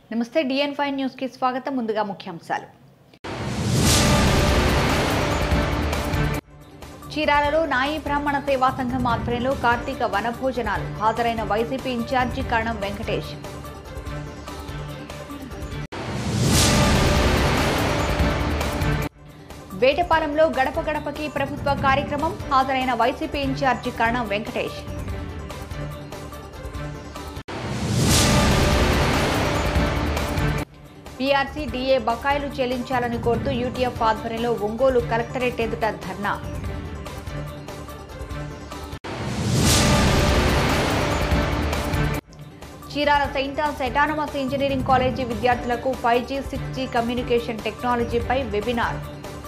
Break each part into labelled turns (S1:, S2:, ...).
S1: నమస్తే డిఎన్ five news కి స్వాగతం ముందుగా ముఖ్యాంశాలు చీరాలలో నాయి బ్రాహ్మణ సేవా సంఘం ఆధ్వర్యంలో కార్తీక వనభోజనాలు హాజరైన వైసీపీ ఇన్ఛార్జి కరణం వెంకటేష్ వేటపాలెంలో గడప గడపకి ప్రభుత్వ కార్యక్రమం హాజరైన YCP in charge Karanam Venkatesh PRC DA బకాయిలు చెల్లించాలని కోరుతూ యూటీఎఫ్ ఆధ్వర్యంలో ఒంగోలు కలెక్టరేట్ ఎదుట dharna Chirala Saint Ann's autonomous engineering college విద్యార్థులకు five G six G communication టెక్నాలజీపై వెబినార్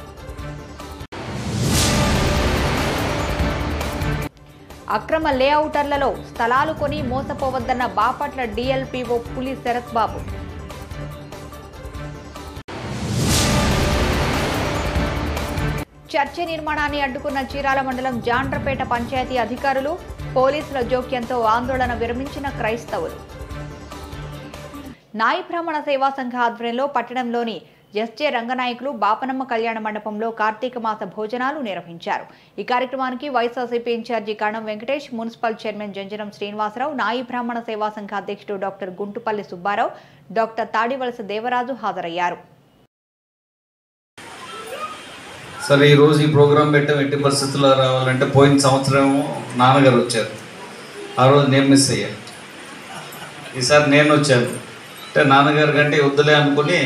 S1: అక్రమ లేఅవుటర్లలో స్థలాలు కొని మోసపోవద్దన్న బాపట్ల డీఎల్పీఓ పులి శరత్ బాబు చర్చి నిర్మాణాన్ని అడ్డుకున్న చీరాల మండలం జాండ్రపేట పంచాయతీ అధికారులు పోలీసుల జోక్యంతో ఆందోళన విరమించిన క్రైస్తవులు నాయి బ్రాహ్మణ సేవా సంఘ ఆధ్వర్యంలో పట్టణంలోని ఎస్జే రంగనాయకులు బాపనమ్మ కళ్యాణ మండపంలో కార్తీక మాస భోజనాలు నిర్వహించారు ఈ కార్యక్రమానికి YSRCP in charge Karanam Venkatesh municipal chairman Janjanam Srinivasarao నాయి బ్రాహ్మణ సేవా సంఘ అధ్యక్షుడు డాక్టర్ గుంటుపల్లి సుబ్బారావు డాక్టర్ తాడివలస దేవరాజు హాజరయ్యారు
S2: సరే ఈరోజు ఈ ప్రోగ్రాం పెట్టాం ఎట్టి పరిస్థితుల్లో రావాలంటే పోయిన సంవత్సరం నాన్నగారు వచ్చారు ఆ రోజు నేను మిస్ అయ్యాను ఈసారి నేను వచ్చాను అంటే నాన్నగారి కంటే వద్దులే అనుకుని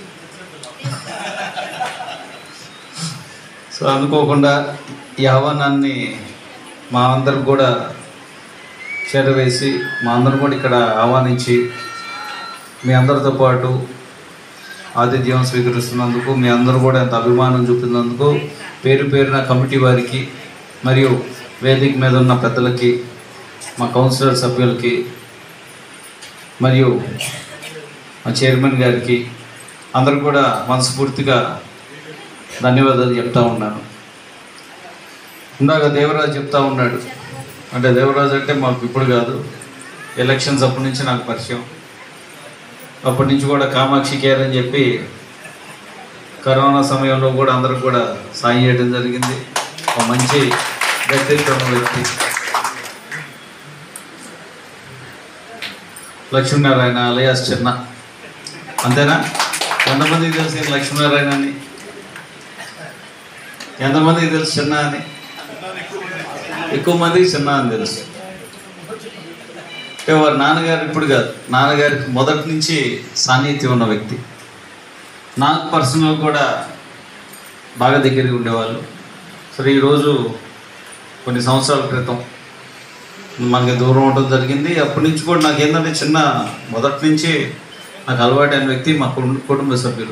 S2: సో అనుకోకుండా ఈ ఆహ్వానాన్ని మా అందరికి కూడా చేరవేసి మా అందరం కూడా ఇక్కడ ఆహ్వానించి మీ అందరితో పాటు ఆతిథ్యం స్వీకరిస్తున్నందుకు మీ అందరూ కూడా ఎంత అభిమానం చూపినందుకు పేరు పేరున కమిటీ వారికి మరియు వేదిక మీద ఉన్న పెద్దలకి మా కౌన్సిలర్ సభ్యులకి మరియు మా చైర్మన్ గారికి అందరూ కూడా మనస్ఫూర్తిగా ధన్యవాదాలు చెప్తా ఉన్నాను ఇందాక దేవరాజు చెప్తా ఉన్నాడు అంటే దేవరాజు అంటే మాకు ఇప్పుడు కాదు ఎలక్షన్స్ అప్పటి నుంచి నాకు పరిచయం అప్పటి నుంచి కూడా కామాక్షి కేర్ అని చెప్పి కరోనా సమయంలో కూడా అందరూ కూడా సాయం చేయడం జరిగింది ఒక మంచి వ్యక్తిత్వం ఉన్న వ్యక్తి లక్ష్మీనారాయణ అలయాస్ చిన్న అంతేనా ఎంతమందికి తెలుసు ఈయన లక్ష్మీనారాయణ అని ఎంతమందికి తెలుసు చిన్న అని ఎక్కువ మందికి చిన్న అని తెలుసు అంటే వారి నాన్నగారు ఇప్పుడు కాదు నాన్నగారికి మొదటి నుంచి సాన్నిధ్యం ఉన్న వ్యక్తి నాకు పర్సనల్ కూడా బాగా దగ్గరగా ఉండేవాళ్ళు సరే ఈరోజు కొన్ని సంవత్సరాల క్రితం మనకి దూరం ఉండడం జరిగింది అప్పటి నుంచి కూడా నాకు ఏంటంటే చిన్న మొదటి నుంచి నాకు అలవాటైన వ్యక్తి మా కుటుంబ కుటుంబ సభ్యులు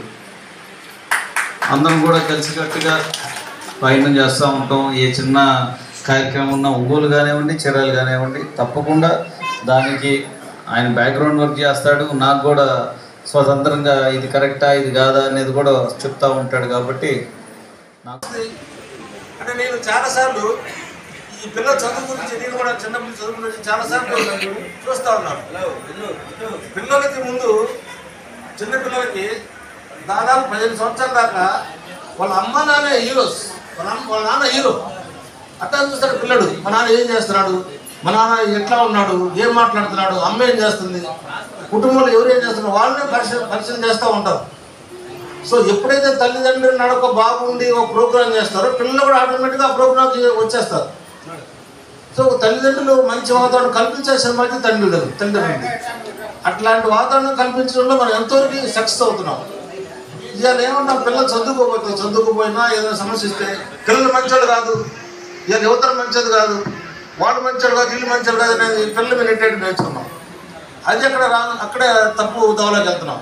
S2: అందరం కూడా కలిసికట్టుగా ప్రయాణం చేస్తూ ఉంటాం ఏ చిన్న కార్యక్రమం ఉన్నా ఒంగోలు కానివ్వండి చీరాలు కానివ్వండి తప్పకుండా దానికి ఆయన బ్యాక్గ్రౌండ్ వర్క్ చేస్తాడు నాకు కూడా స్వతంత్రంగా ఇది కరెక్టా ఇది కాదా అనేది కూడా చెప్తా ఉంటాడు కాబట్టి నాకు
S3: అంటే నేను చాలాసార్లు ఈ పిల్లల చదువు గురించి నేను కూడా చిన్నపిల్లల చదువు గురించి చాలాసార్లు చూస్తూ ఉన్నాను పిల్లలకి ముందు చిన్న పిల్లలకి దాదాపు పదిహేను సంవత్సరాల దాకా వాళ్ళ అమ్మ నాన్న హీరోస్ వాళ్ళ అమ్మ వాళ్ళ నాన్న హీరో అట్లా చూస్తాడు పిల్లడు మా నాన్న ఏం చేస్తున్నాడు మా నాన్న ఎట్లా ఉన్నాడు ఏం మాట్లాడుతున్నాడు అమ్మ ఏం చేస్తుంది కుటుంబంలో ఎవరు ఏం చేస్తున్నారు వాళ్ళనే పరిశీలన పరిశీలన చేస్తూ ఉంటారు సో ఎప్పుడైతే తల్లిదండ్రులు నడక బాగుండి ఒక ప్రోగ్రామ్ చేస్తారో పిల్లలు కూడా ఆటోమేటిక్గా ఆ ప్రోగ్రామ్కి వచ్చేస్తారు సో తల్లిదండ్రులు మంచి వాతావరణం కల్పించాల్సిన బాధ్యత తండ్రులు తల్లిదండ్రులు అట్లాంటి వాతావరణం కల్పించడంలో మనం ఎంతవరకు సక్సెస్ అవుతున్నాం ఇవాళ ఏమన్నా పిల్లలు చదువుకోకపోతే చదువుకోపోయినా ఏదైనా సమస్య ఇస్తే పిల్లలు మంచోడు కాదు ఇవాళ యువతరం మంచిది కాదు వాడు మంచోడు కాదు వీళ్ళు మంచోడు కాదు అనేది పిల్లలు మీద నెట్టేటి నేర్చుకున్నాం అది అక్కడ రా అక్కడే తప్పు దవలోకి వెళ్తున్నాం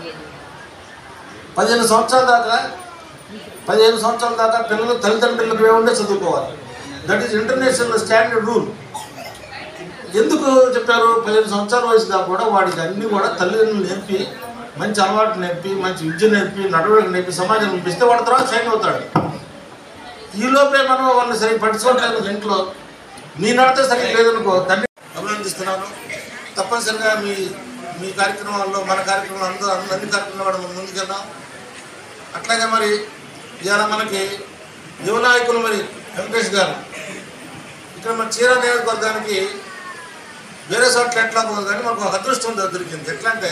S3: పదిహేను సంవత్సరాల దాకా పదిహేను సంవత్సరాల దాకా పిల్లలు తల్లిదండ్రులకు ఉండే చదువుకోవాలి that is international standard rule ఎందుకు చెప్పారు పదిహేను సంవత్సరాల వయసు దాకా కూడా వాడికి అన్నీ కూడా తల్లిదండ్రులు నేర్పి మంచి అలవాటు నేర్పి మంచి విద్య నేర్పి నడవడిక నేర్పి సమాజం పంపిస్తే వాడి తర్వాత షైన్ అవుతాడు ఈ లోపే మనం వాళ్ళని సరిగ్గా పట్టించుకోవట్లేదు ఇంట్లో నీ నడితే సరిగ్గా లేదనుకో తండ్రి అభినందిస్తున్నాను తప్పనిసరిగా మీ మీ కార్యక్రమాల్లో మన కార్యక్రమాలు అందరూ అన్ని కార్యక్రమాలు కూడా మనం ముందుకెళ్దాం అట్లాగే మరి ఇవాళ మనకి యువ నాయకులు మరి వెంకటేష్ గారు ఇక్కడ మన చీర నియోజకవర్గానికి వేరే చోట్ల ఎట్లా పోదు కానీ మనకు ఒక అదృష్టం దొరికింది ఎట్లా అంటే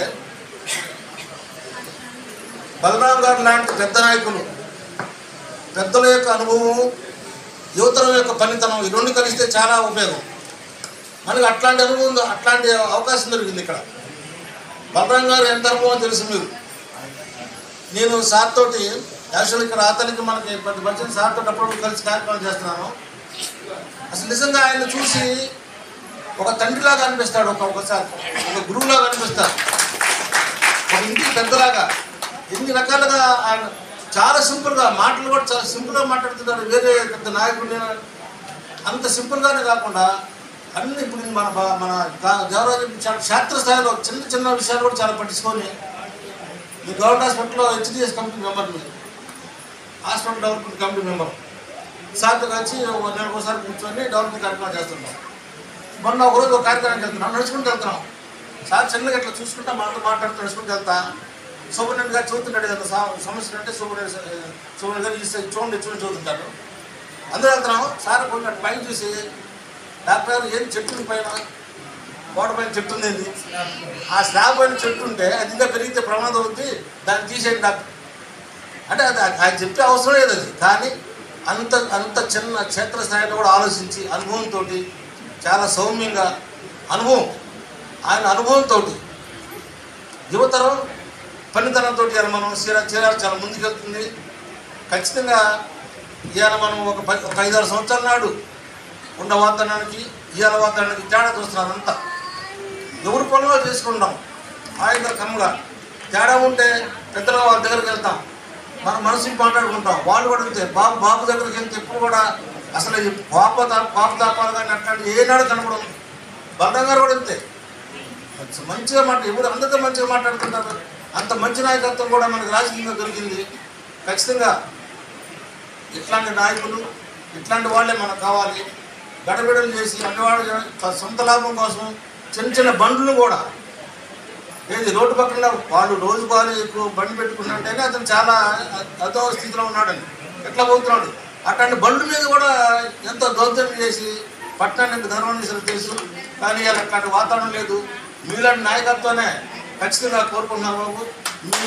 S3: బలరాం గారు లాంటి పెద్ద నాయకులు పెద్దల యొక్క అనుభవం యువతరం యొక్క పనితనం ఈ రెండు కలిస్తే చాలా ఉపయోగం మనకి అట్లాంటి అనుభవం ఉంది, అట్లాంటి అవకాశం దొరికింది ఇక్కడ బలరాం గారు ఎంత అనుభవం తెలుసు మీరు నేను సార్ తోటి యాక్చువల్ ఇక్కడ అతనికి మనకి పెద్ద వచ్చిన సార్ తోటి అప్పుడప్పుడు కలిసి కార్యక్రమం చేస్తున్నాను అసలు నిజంగా ఆయన చూసి ఒక తండ్రిలాగా అనిపిస్తాడు ఒక ఒకసారి ఒక గురువులాగా అనిపిస్తాడు ఒక ఇంటికి పెద్దలాగా ఎన్ని రకాలుగా ఆయన చాలా సింపుల్గా మాటలు కూడా చాలా సింపుల్గా మాట్లాడుతున్నాడు వేరే పెద్ద నాయకుడు నేను అంత సింపుల్గానే కాకుండా అన్ని ఇప్పుడు మన బా- మన గా- దేవరాజు చాలా క్షేత్రస్థాయిలో చిన్న చిన్న విషయాలు కూడా చాలా పట్టించుకొని మీ గవర్నమెంట్ హాస్పిటల్లో హెచ్డిఎస్ కమిటీ మెంబర్ని హాస్పిటల్ డెవలప్మెంట్ కమిటీ మెంబర్ సార్తో కలిసి ఒక నెల ఒకసారి కూర్చొని డెవలప్మెంట్ కార్యక్రమం చేస్తున్నాం మొన్న ఒక రోజు ఒక కార్యక్రమం చేస్తున్నాం నడుచుకుంటూ వెళ్తున్నాం సార్ చిన్నగా ఇట్లా చూసుకుంటా మనతో మాట్లాడుతూ నడుచుకుంటూ వెళ్తా సూపరింటెండెంట్ గారు చూస్తున్నాడు కదా సా- సమస్య అంటే సూపరింటెండెంట్ సూపరింటెండెంట్ గారు ఈ సైడ్ చూడండి చూడండి చూస్తుంటారు అందరూ వెళ్తున్నాం సార్ కొంచెం పైన చూసి డాక్టర్ గారు ఏం చెట్టు ఉంది పైన గోడ పైన చెట్టు ఉంది ఏంది? ఆ స్లాబ్ పైన చెట్టు ఉంటే అది ఇంకా పెరిగితే ప్రమాదం అవుద్ది దాన్ని తీసేయండి డాక్టర్ అంటే అది ఆయన చెప్పే అవసరం లేదు అది కానీ అంత అంత చిన్న క్షేత్రస్థాయిలో కూడా ఆలోచించి అనుభవంతో చాలా సౌమ్యంగా అనుభవం ఆయన అనుభవంతో యువతరం పనితనంతో ఇవాళ మనం చీర చీర చాలా ముందుకెళ్తుంది ఖచ్చితంగా ఇవాళ మనం ఒక పది ఒక ఐదారు సంవత్సరాల నాడు ఉన్న వాతావరణానికి ఇవాళ వాతావరణానికి తేడా చూస్తున్నారు అంతా ఎవరు పనులు చేసుకుంటాం ఆయన కమ్ముగా తేడా ఉంటే పెద్దలుగా వాళ్ళ దగ్గరికి వెళ్తాం మన మనసుకి మాట్లాడుకుంటాం వాళ్ళు కూడా అంతే బాబు బాబు దగ్గరికి వెళ్తే ఎప్పుడు కూడా అసలు ఈ పాప తా- పాప తాపాలు కానీ అట్లాంటి ఏనాడు కనపడదు బలరాం గారు కూడా అంతే మంచిగా మాట ఎవరు అందరితో మంచిగా మాట్లాడుతుంటారు అంత మంచి నాయకత్వం కూడా మనకు రాజకీయంగా దొరికింది ఖచ్చితంగా ఇట్లాంటి నాయకులు ఇట్లాంటి వాళ్ళే మనకు కావాలి గడబిడలు చేసి అన్నవాళ్ళు సొంత లాభం కోసం చిన్న చిన్న బండ్లు కూడా ఏది రోడ్డు పక్కన వాళ్ళు రోజు బాగా ఎక్కువ బండి పెట్టుకున్నట్టేనే అతను చాలా అదో స్థితిలో ఉన్నాడని ఎట్లా పోతున్నాడు అట్లాంటి బండ్ల మీద కూడా ఎంతో దౌర్జన్యం చేసి పట్టణానికి ధర్మనిసలు తెలుసు కానీ ఇలా అట్లాంటి వాతావరణం లేదు మీలాంటి నాయకత్వాన్ని ఖచ్చితంగా కోరుకుంటున్నాను బాబు మీ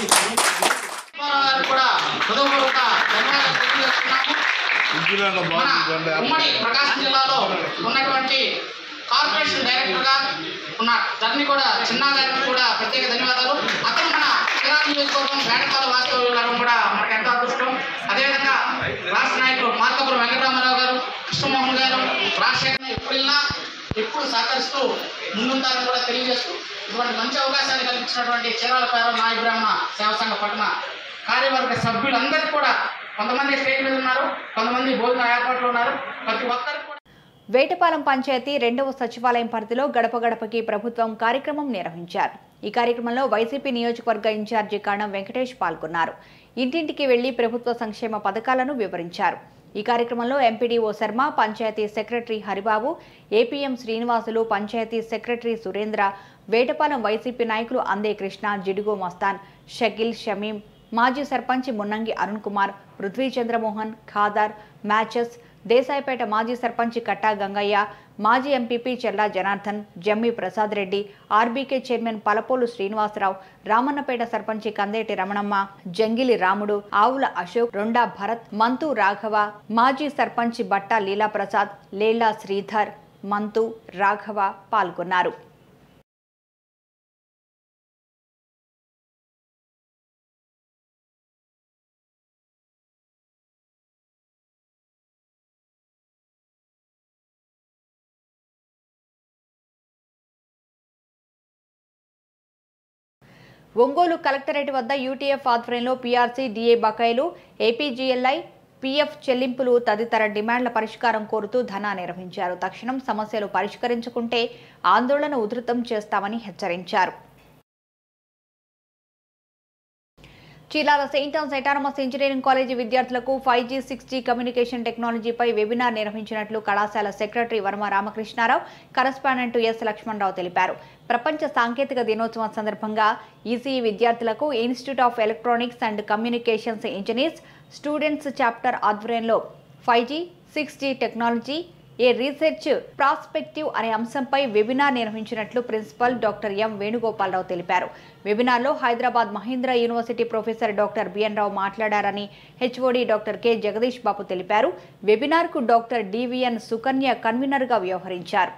S4: గారు కూడా హృదయపూర్వక ధన్యవాదాలు తెలియజేస్తున్నాము మన ఉమ్మడి ప్రకాశం జిల్లాలో ఉన్నటువంటి కార్పొరేషన్ డైరెక్టర్ గా ఉన్న ధర్ని కూడా చిన్న గారికి కూడా ప్రత్యేక ధన్యవాదాలు అతను మన చీరాల నియోజకవర్గం వేటపాల వాస్తవ గారు కూడా మనకు ఎంతో అదృష్టం అదేవిధంగా రాష్ట్ర నాయకులు మార్కపురం వెంకటరామారావు గారు కృష్ణమోహన్ గారు రాజశేఖర్ ఎప్పుడు వెళ్ళినా ఎప్పుడు సహకరిస్తూ ముందుంటారని కూడా తెలియజేస్తూ ఇటువంటి మంచి అవకాశాన్ని కల్పించినటువంటి చీరాల పేర నాయ బ్రాహ్మణ సేవ సంఘ పట్టణ కార్యవర్గ సభ్యులందరికీ కూడా కొంతమంది స్టేజ్ మీద ఉన్నారు కొంతమంది భోజన ఏర్పాట్లు ఉన్నారు ప్రతి ఒక్కరికి కూడా
S1: వేటపాలెం పంచాయతీ రెండవ సచివాలయం పరిధిలో గడప గడపకి ప్రభుత్వం కార్యక్రమం నిర్వహించారు ఈ కార్యక్రమంలో వైసీపీ నియోజకవర్గ ఇన్ఛార్జి కాణం వెంకటేష్ పాల్గొన్నారు ఇంటింటికి వెళ్లి ప్రభుత్వ సంక్షేమ పథకాలను వివరించారు ఈ కార్యక్రమంలో MPDO Sharma panchayat secretary Haribabu APM Srinivasulu panchayat secretary Surendra Vetapalem YCP నాయకులు అందే కృష్ణ జిడుగు మస్తాన్ షకీల్ షమీం మాజీ సర్పంచ్ మున్నంగి అరుణ్ కుమార్ పృథ్వీ చంద్రమోహన్ ఖాదర్ మ్యాచెస్ దేశాయిపేట మాజీ సర్పంచ్ కట్టా గంగయ్య మాజీ MPP Chella Janardhan Jammi Prasad Reddy RBK chairman Palapolu Srinivasarao Ramannapeta సర్పంచి కందేటి రమణమ్మ జంగిలి రాముడు ఆవుల అశోక్ రొండా భరత్ మంతు రాఘవ మాజీ సర్పంచ్ బట్టా లీలాప్రసాద్ లేళ్లా శ్రీధర్ మంతు రాఘవ పాల్గొన్నారు ఒంగోలు కలెక్టరేట్ వద్ద యూటీఎఫ్ ఆధ్వర్యంలో పీఆర్సీ డీఏ బకాయిలు ఏపీజీఎల్ఐ పీఎఫ్ చెల్లింపులు తదితర డిమాండ్ల పరిష్కారం కోరుతూ ధర్నా నిర్వహించారు తక్షణం సమస్యలు పరిష్కరించుకుంటే ఆందోళన ఉధృతం చేస్తామని హెచ్చరించారు Chirala Saint Ann's autonomous engineering college విద్యార్థులకు five G six G communication టెక్నాలజీపై వెబినార్ నిర్వహించినట్లు కళాశాల secretary Varma Ramakrishnarao correspondent S Lakshmanarao తెలిపారు ప్రపంచ సాంకేతిక దినోత్సవం సందర్భంగా ఈసీఈ విద్యార్థులకు institute of electronics and communications engineers students chapter ఆధ్వర్యంలో five G six G technology a research prospective అనే అంశంపై వెబినార్ నిర్వహించినట్లు ప్రిన్సిపల్ డాక్టర్ ఎం వేణుగోపాలరావు తెలిపారు వెబినార్లో Hyderabad Mahindra university professor doctor BN Rao మాట్లాడారని HOD doctor K Jagadish Babu తెలిపారు వెబినార్కు డాక్టర్ డివిఎన్ సుకన్య కన్వీనర్గా వ్యవహరించారు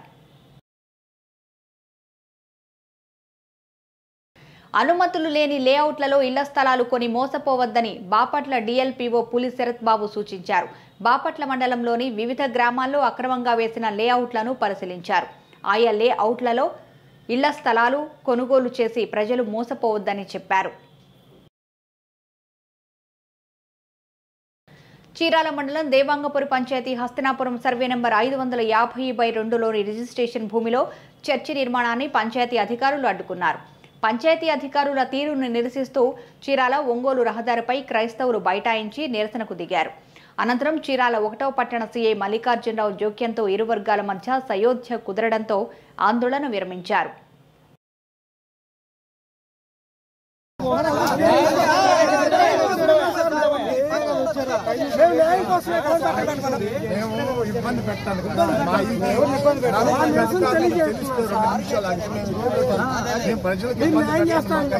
S1: అనుమతులు లేని లేఅవుట్లలో ఇళ్ల స్థలాలు కొని మోసపోవద్దని బాపట్ల డీఎల్పీఓ పులి శరత్ బాబు సూచించారు బాపట్ల మండలంలోని వివిధ గ్రామాల్లో అక్రమంగా వేసిన లేఅవుట్లను పరిశీలించారు ఆయా లేఅవుట్లలో ఇళ్ల స్థలాలు కొనుగోలు చేసి ప్రజలు మోసపోవద్దని చెప్పారు చీరాల మండలం దేవాంగపురి పంచాయతీ హస్తినాపురం సర్వే నెంబర్ ఐదు వందల యాభై బై రెండులోని రిజిస్ట్రేషన్ భూమిలో చర్చి నిర్మాణాన్ని పంచాయతీ అధికారులు అడ్డుకున్నారు పంచాయతీ అధికారుల తీరును నిరసిస్తూ చీరాల ఒంగోలు రహదారిపై క్రైస్తవులు బైఠాయించి నిరసనకు దిగారు అనంతరం చీరాల ఒకటవ పట్టణ సీఐ మల్లికార్జునరావు జోక్యంతో ఇరు వర్గాల మధ్య సయోధ్య కుదరడంతో ఆందోళన విరమించారు
S5: మేము ఇబ్బంది పెట్టాలి కదా. మా ఈ దేవుని ఇబ్బంది పెట్టాలి. అధికారులకు తెలిస్తే రెండు నిమిషాలు ఆగి మేము మేము ప్రజలకు ఇబ్బంది పెట్టాలి.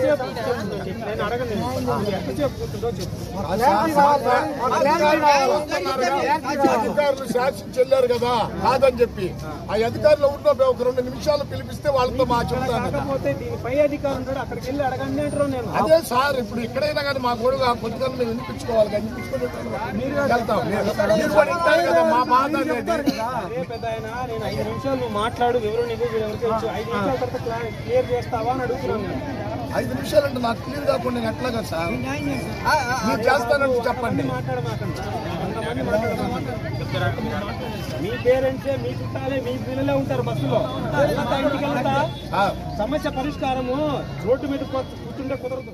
S5: అధికారులు శాసించి వెళ్ళారు కదా కాదని చెప్పి ఆ అధికారులు ఉన్న ఒక రెండు నిమిషాలు పిలిపిస్తే వాళ్ళతో మా చెప్తాను
S6: కాకపోతే దీని పై అధికారం ఉంటాడు అక్కడికి వెళ్ళి అడగండి అంటారు నేను
S5: అదే సార్ ఇప్పుడు ఎక్కడైనా కానీ మా గొడవ కొద్దిగా మేము వినిపించుకోవాలి కానీ వినిపించుకుని వెళ్తాం మీరు కూడా వింటారు కదా మా బాధ అనేది
S6: అదే పెద్ద ఆయన నేను ఐదు నిమిషాలు నువ్వు మాట్లాడు ఎవరు నీకు ఎవరికి వచ్చు ఐదు నిమిషాల తర్వాత క్లా- క్లియర్ చేస్తావా అని అడుగుతున్నాను నేను.
S5: ఐదు నిమిషాలు అంటే నాకు క్లియర్ కాకుండా నేను ఎట్లాగా సార్ మీరు చేస్తానంటే చెప్పండి
S6: మాట్లాడమాకండి కొంతమంది మాట్లాడమాకండి మీ పేరెంట్సే మీ చుట్టాలే మీ పిల్లలే ఉంటారు బస్సులో వెళ్తా ఇంటికి వెళ్తా
S5: సార్
S6: సమస్య పరిష్కారము రోడ్డు మీద కూర్చు- కూర్చుంటే కుదరదు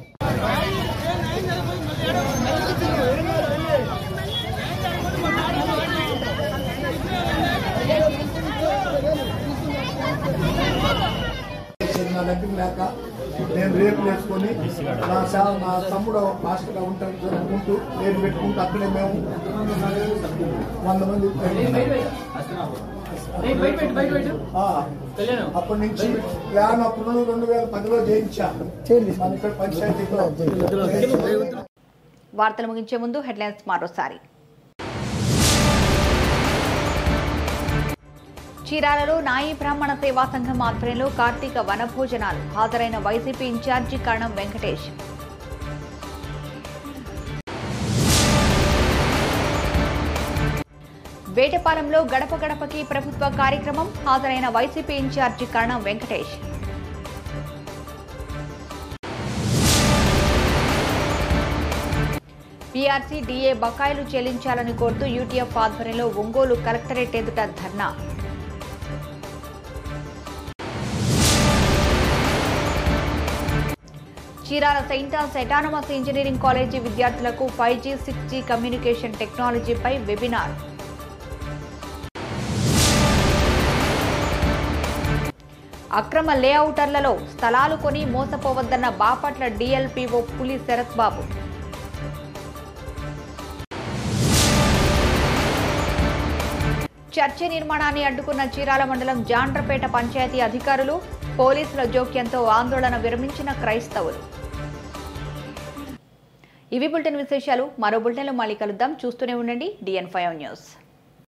S5: నా దగ్గర లేక నేను రేపు వేసుకొని నా సా నా తమ్ముడు మాస్టర్గా ఉంటాడు అనుకుంటూ రేపు పెట్టుకుంటూ అక్కడే మేము వంద మంది ఆ, అప్పటి నుంచి ప్లాన్ అప్పుడు రెండు వేల పదిలో చేయించా మన ఇక్కడ పంచాయతీలో
S1: వార్తలు ముగించే ముందు హెడ్లైన్స్ మరోసారి చీరాలలో నాయి బ్రాహ్మణ సేవా సంఘం ఆధ్వర్యంలో కార్తీక వనభోజనాలు హాజరైన వైసీపీ ఇన్ఛార్జి కరణం వెంకటేష్ వేటపాలెంలో గడప గడపకి ప్రభుత్వ కార్యక్రమం హాజరైన YCP in charge Karanam Venkatesh PRC DA బకాయిలు చెల్లించాలని కోరుతూ యూటీఎఫ్ ఆధ్వర్యంలో ఒంగోలు కలెక్టరేట్ ఎదుట dharna Chirala Saint Ann's autonomous engineering college విద్యార్థులకు five G six G communication టెక్నాలజీపై వెబినార్ అక్రమ లేఅవుటర్లలో స్థలాలు కొని మోసపోవద్దన్న బాపట్ల డీఎల్పీఓ పులి శరత్ బాబు చర్చి నిర్మాణాన్ని అడ్డుకున్న చీరాల మండలం జాండ్రపేట పంచాయతీ అధికారులు పోలీసుల జోక్యంతో ఆందోళన విరమించిన క్రైస్తవులు ఇవి బులెటిన్ విశేషాలు మరో బులెటిన్లో మళ్ళీ కలుద్దాం చూస్తూనే ఉండండి డిఎన్ ఫైవ్ న్యూస్